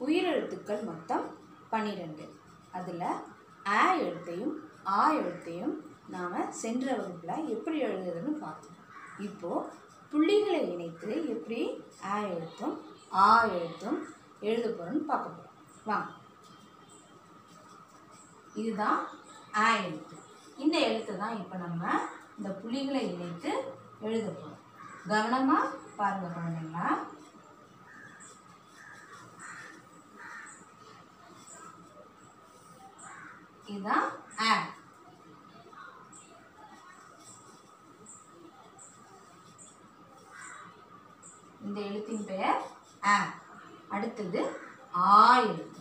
உயிரெழுத்துக்கள் மொத்தம் பன்னிரெண்டு அதில் ஆ எழுத்தையும் ஆ எழுத்தையும் நாம் சென்ற வகுப்பில் எப்படி எழுதுறதுன்னு பார்த்தோம் இப்போது புள்ளிகளை இணைத்து எப்படி ஆ எழுத்தும் ஆ எழுத்தும் எழுத போகிறோன்னு பார்க்க போகிறோம் வாங்க இதுதான் ஆ எழுத்து இந்த எழுத்து தான் இப்போ நம்ம இந்த புள்ளிகளை இணைத்து எழுத போகிறோம் கவனமாக பாருங்க குழந்தைங்களா இதுதான் ஆ இந்த எழுத்தின் பெயர் ஆ அடுத்தது ஆ எழுத்து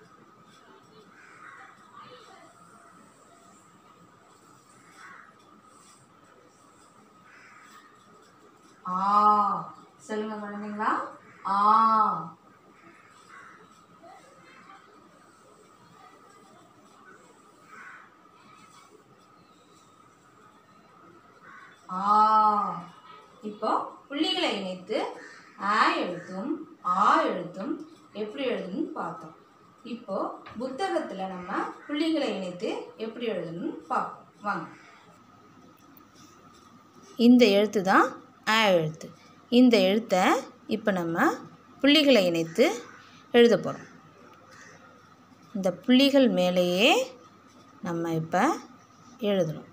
ஆ சொல்லுங்க குழந்தைங்களா ஆ ஆ இப்போ புள்ளிகளை இணைத்து ஆ எழுத்தும் ஆ எழுத்தும் எப்படி எழுதணும்னு பார்த்தோம் இப்போ புத்தகத்தில் நம்ம புள்ளிகளை இணைத்து எப்படி எழுதணும்னு பார்ப்போம் வாங்க இந்த எழுத்து தான் ஆ எழுத்து இந்த எழுத்தை இப்போ நம்ம புள்ளிகளை இணைத்து எழுத போகிறோம் இந்த புள்ளிகள் மேலேயே நம்ம இப்போ எழுதணும்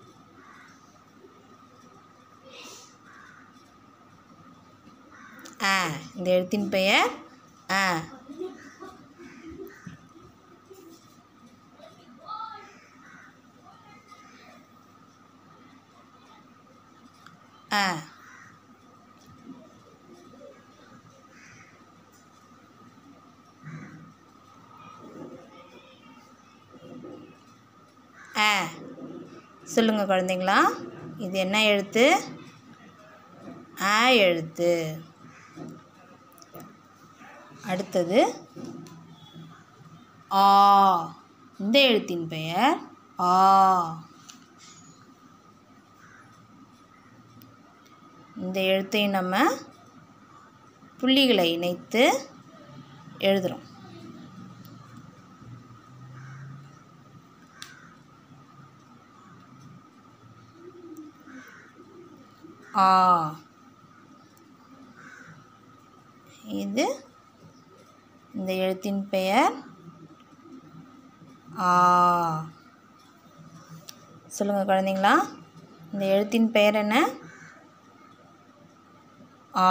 ஆ இந்த எழுத்தின் பெயர் ஆ ஆ ஆ சொல்லுங்கள் குழந்தைங்களா இது என்ன எழுத்து ஆ எழுத்து அடுத்தது ஆ இந்த எழுத்தின் பெயர் ஆ இந்த எழுத்தை நம்ம புள்ளிகளை இணைத்து எழுதுகிறோம் ஆ இது இந்த எழுத்தின் பெயர் ஆ சொல்லுங்கள் குழந்தைங்களா இந்த எழுத்தின் பெயர் என்ன ஆ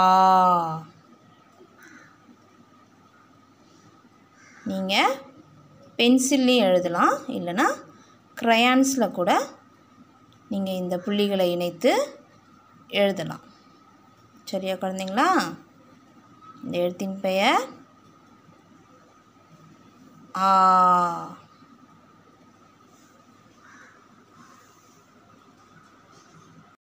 நீங்கள் பென்சில்லையும் எழுதலாம் இல்லைன்னா க்ரையான்ஸில் கூட நீங்கள் இந்த புள்ளிகளை இணைத்து எழுதலாம் சரியா குழந்தைங்களா இந்த எழுத்தின் பெயர் ஆ